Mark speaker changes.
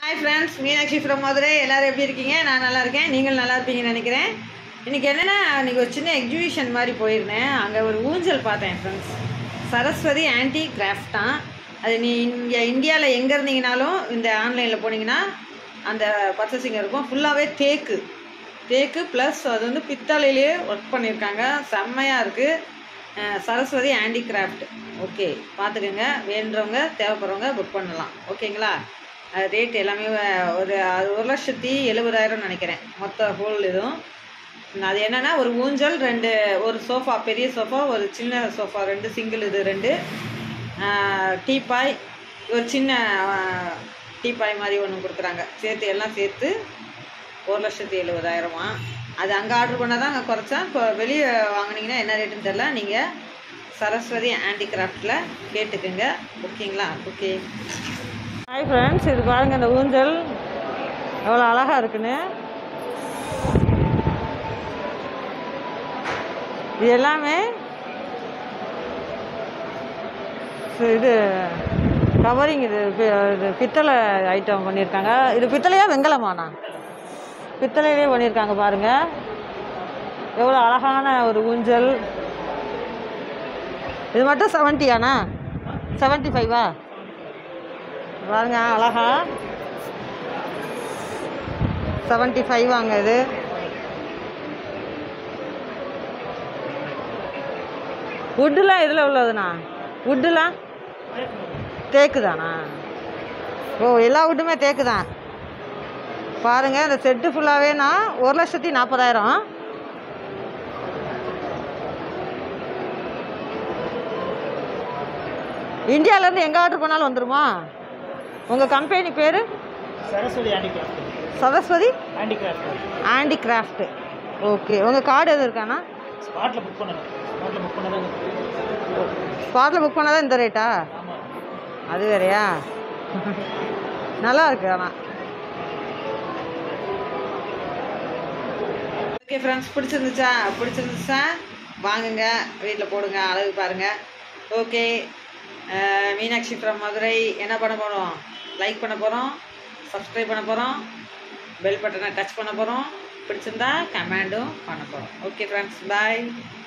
Speaker 1: hi friends Meenakshi from Madurai எல்லாரும் எப்படி இருக்கீங்க நான் நல்லா இருக்கேன் நீங்கள் நல்லா இருப்பீங்கன்னு நினைக்கிறேன் இன்றைக்கி என்னென்னா இன்றைக்கி ஒரு சின்ன எக்ஸிபிஷன் மாதிரி போயிருந்தேன் அங்கே ஒரு ஊஞ்சல் பார்த்தேன் ஃப்ரெண்ட்ஸ் சரஸ்வதி ஆன்டி கிராஃப்ட் தான் அது நீ இங்கே இந்தியாவில் எங்கே இருந்தீங்கனாலும் இந்த ஆன்லைனில் போனீங்கன்னா அந்த பர்ச்சேசிங் இருக்கும் ஃபுல்லாகவே தேக்கு தேக்கு ப்ளஸ் அது வந்து பித்தளையிலே ஒர்க் பண்ணியிருக்காங்க செம்மையாக இருக்குது சரஸ்வதி ஹேண்டி கிராஃப்ட் ஓகே பார்த்துக்கோங்க வேண்டுறவங்க தேவைப்படுறவங்க புக் பண்ணலாம் ஓகேங்களா அது ரேட் எல்லாமே வ- ஒரு அது ஒரு லட்சத்தி எழுபதாயிரம் நினைக்கிறேன் மொத்த ஹோல் இதுவும் அது என்னென்னா ஒரு ஊஞ்சல் ரெண்டு ஒரு சோஃபா பெரிய சோஃபா ஒரு சின்ன சோஃபா ரெண்டு சிங்கிள் இது ரெண்டு டீப்பாய் ஒரு சின்ன டீப்பாய் மாதிரி ஒன்று கொடுக்குறாங்க சேர்த்து எல்லாம் சேர்த்து ஒரு லட்சத்தி எழுபதாயிரமா அது அங்கே ஆர்டர் பண்ணால் தான் அங்கே குறைச்சா இப்போ வெளியே வாங்குனீங்கன்னா என்ன ரேட்டுன்னு தெரில நீங்கள் சரஸ்வதி ஹேண்டிகிராஃப்டில் கேட்டுக்குங்க ஓகேங்களா ஓகே ஹாய் ஃப்ரெண்ட்ஸ் இது பாருங்கள் இந்த ஊஞ்சல் எவ்வளோ அழகாக இருக்குன்னு இது எல்லாமே சு- இது கவரிங் இது பி- இது பித்தளை ஐட்டம் பண்ணியிருக்காங்க இது பித்தளையா வெங்கலமாண்ணா பித்தளையிலே பண்ணியிருக்காங்க பாருங்க எவ்வளோ அழகான ஒரு ஊஞ்சல் இது மட்டும் செவன்ட்டியாண்ணா செவன்ட்டி ஃபைவா பாருங்க அழகா செவன்ட்டி ஃபைவ் வாங்க இது வுட்டுலாம் இதில் உள்ளதுண்ணா வுட்டுலாம் தேக்கு தானா ஓ எல்லா வுட்டுமே தேக்கு தான் பாருங்கள் இந்த செட்டு ஃபுல்லாகவேனா ஒரு லட்சத்தி நாற்பதாயிரம் இந்தியாவிலேருந்து எங்கே ஆர்டர் பண்ணாலும் வந்துருமா உங்கள் கம்பெனி பேர்
Speaker 2: Saraswathi handicraft
Speaker 1: Saraswathi
Speaker 2: handicraft
Speaker 1: handicraft okay உங்கள் கார்டு எதுவும் இருக்காண்ணா
Speaker 2: ஸ்பாட்டில் புக் பண்ணணும் ஸ்பாட்டில் புக் பண்ணதான்
Speaker 1: ஸ்பாட்டில் புக் பண்ணால் தான் இந்த ரேட்டா
Speaker 2: ஆமாம்
Speaker 1: அது வேறையா நல்லா இருக்கு ஆனால் ஓகே ஃப்ரெண்ட்ஸ் பிடிச்சிருந்துச்சா பிடிச்சிருந்துச்சா வாங்குங்க வீட்டில் போடுங்க அழகு பாருங்க ஓகே மீனாட்சி ஃப்ரம் மதுரை என்ன பண்ண போகிறோம் லைக் பண்ண போகிறோம் சப்ஸ்கிரைப் பண்ண போகிறோம் பெல் பட்டனை டச் பண்ண போகிறோம் பிடிச்சிருந்தா கமெண்டும் பண்ண போகிறோம் ஓகே ஃப்ரெண்ட்ஸ் பாய்